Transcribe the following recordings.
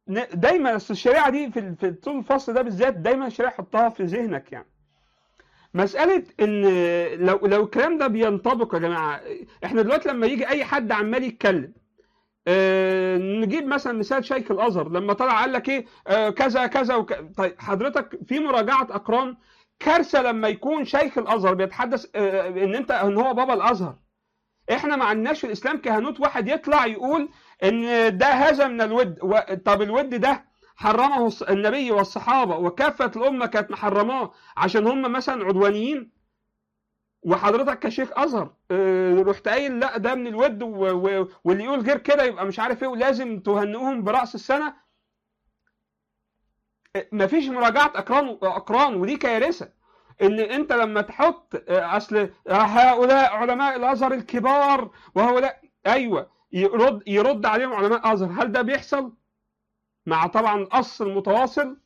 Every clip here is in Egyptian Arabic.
دايما أصل الشريعه دي في في طول الفصل ده بالذات دايما الشريعه حطها في ذهنك يعني مساله ان لو لو الكلام ده بينطبق يا جماعه احنا دلوقتي لما يجي اي حد عمال يتكلم آه، نجيب مثلا مثال شيخ الازهر لما طلع قال لك ايه آه، كذا كذا وك... طيب حضرتك في مراجعه اقران كارثه لما يكون شيخ الازهر بيتحدث آه، ان انت ان هو بابا الازهر احنا ما عندناش في الاسلام كهنوت واحد يطلع يقول ان ده هذا من الود و... طب الود ده حرمه الص- النبي والصحابه وكافه الامه كانت محرماه عشان هم مثلا عدوانيين وحضرتك كشيخ ازهر آه، رحت قايل لا ده من الود و... و... واللي يقول غير كده يبقى مش عارف ايه ولازم تهنئهم براس السنه آه، مفيش مراجعه اقران اقران ودي كارثه ان انت لما تحط آه، اصل هؤلاء علماء الازهر الكبار وهؤلاء ايوه يرد يرد عليهم علماء ازهر هل ده بيحصل مع طبعا الاصل المتواصل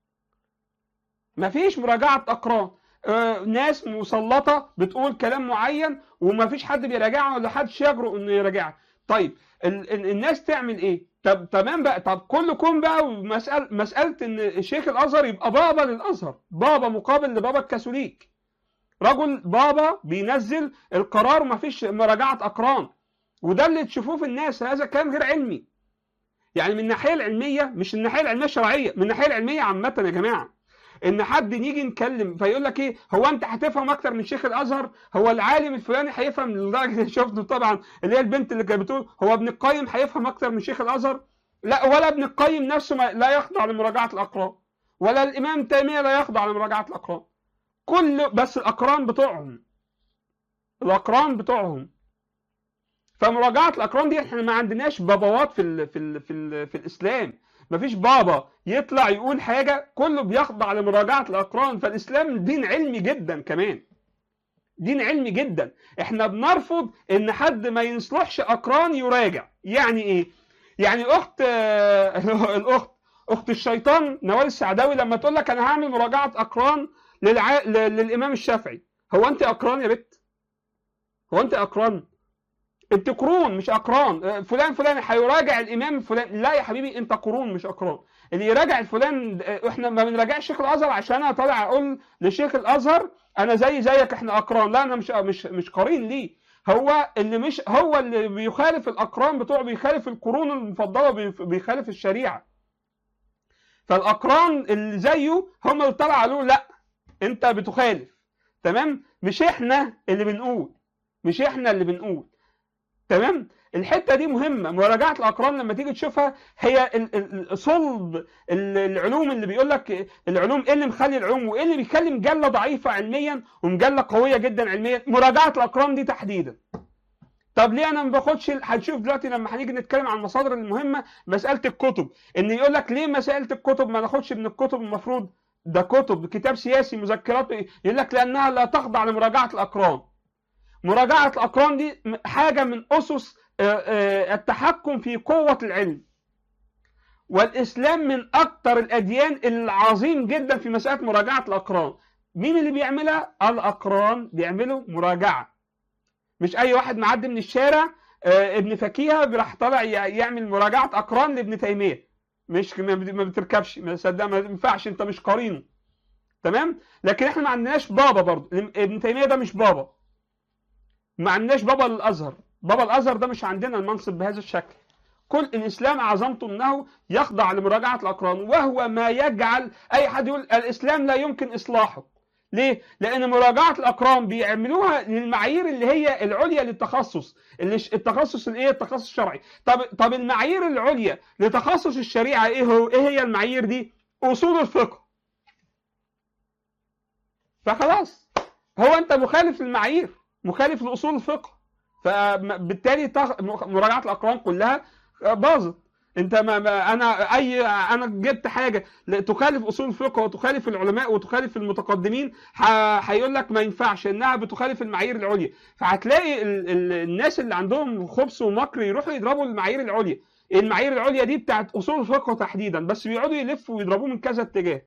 مفيش مراجعه اقران آه، ناس مسلطه بتقول كلام معين ومفيش حد بيراجعها ولا حدش يجرؤ انه يراجعها طيب ال ال الناس تعمل ايه طب تمام بقى طب كلكم بقى مسألة مسألة ان شيخ الازهر يبقى بابا للازهر بابا مقابل لبابا الكاثوليك رجل بابا بينزل القرار ومفيش مراجعة اقران وده اللي تشوفوه في الناس هذا كلام غير علمي يعني من الناحية العلمية مش الناحية العلمية الشرعية من الناحية العلمية عامة يا جماعة ان حد نيجي نتكلم فيقول لك ايه هو انت هتفهم اكتر من شيخ الازهر هو العالم الفلاني هيفهم لدرجه شفته طبعا اللي هي البنت اللي كانت بتقول هو ابن القيم هيفهم اكتر من شيخ الازهر لا ولا ابن القيم نفسه ما لا يخضع لمراجعه الاقران ولا الامام تيميه لا يخضع لمراجعه الاقران كل بس الاقران بتوعهم الاقران بتوعهم فمراجعه الاقران دي احنا ما عندناش بابوات في ال في ال في, ال في الاسلام مفيش بابا يطلع يقول حاجه كله بيخضع لمراجعه الاقران فالاسلام دين علمي جدا كمان دين علمي جدا احنا بنرفض ان حد ما يصلحش اقران يراجع يعني ايه يعني اخت آه، الاخت اخت الشيطان نوال السعداوي لما تقول لك انا هعمل مراجعه اقران للع... ل- للامام الشافعي هو انت اقران يا بت هو انت اقران انت قرون مش اقران آه، فلان فلان هيراجع الامام فلان لا يا حبيبي انت قرون مش اقران اللي يراجع الفلان آه، احنا ما بنراجعش شيخ الازهر عشان انا طالع اقول لشيخ الازهر انا زي زيك احنا اقران لا انا مش مش مش قرين ليه هو اللي مش هو اللي بيخالف الاقران بتوعه بيخالف القرون المفضله بيف- بيخالف الشريعه فالاقران اللي زيه هم اللي طلعوا قالوا لا انت بتخالف تمام مش احنا اللي بنقول مش احنا اللي بنقول تمام الحته دي مهمه مراجعه الاقران لما تيجي تشوفها هي ال- ال- صلب ال- العلوم اللي بيقول لك العلوم ايه اللي مخلي العلوم وايه اللي بيخلي مجله ضعيفه علميا ومجله قويه جدا علميا مراجعه الاقران دي تحديدا طب ليه انا ما باخدش هنشوف دلوقتي لما هنيجي نتكلم عن المصادر المهمه مساله الكتب ان يقول لك ليه مساله الكتب ما ناخدش من الكتب المفروض ده كتب كتاب سياسي مذكرات يقول لك لانها لا تخضع لمراجعه الاقران مراجعه الاقران دي حاجه من اسس آه، آه، التحكم في قوه العلم والاسلام من اكثر الاديان العظيم جدا في مساله مراجعه الاقران مين اللي بيعملها الاقران بيعملوا مراجعه مش اي واحد معدي من الشارع آه، ابن فكيهه راح طالع ي- يعمل مراجعه اقران لابن تيميه مش ما بت- ما بتركبش ما صدق ما ينفعش انت مش قرينه تمام لكن احنا ما عندناش بابا برضه ابن تيميه ده مش بابا ما عندناش بابا للازهر بابا الازهر ده مش عندنا المنصب بهذا الشكل كل الاسلام عظمته انه يخضع لمراجعه الاقران وهو ما يجعل اي حد يقول الاسلام لا يمكن اصلاحه ليه؟ لأن مراجعة الأقران بيعملوها للمعايير اللي هي العليا للتخصص، اللي ش- التخصص الإيه؟ التخصص الشرعي. طب طب المعايير العليا لتخصص الشريعة إيه هو؟ إيه هي المعايير دي؟ أصول الفقه. فخلاص هو أنت مخالف للمعايير، مخالف لأصول الفقه. فبالتالي تخ- مراجعة الأقران كلها باظت. انت ما ما انا اي انا جبت حاجه تخالف اصول الفقه وتخالف العلماء وتخالف المتقدمين ه- هيقول لك ما ينفعش انها بتخالف المعايير العليا فهتلاقي ال ال الناس اللي عندهم خبث ومكر يروحوا يضربوا المعايير العليا المعايير العليا دي بتاعت اصول الفقه تحديدا بس بيقعدوا يلفوا ويضربوه من كذا اتجاه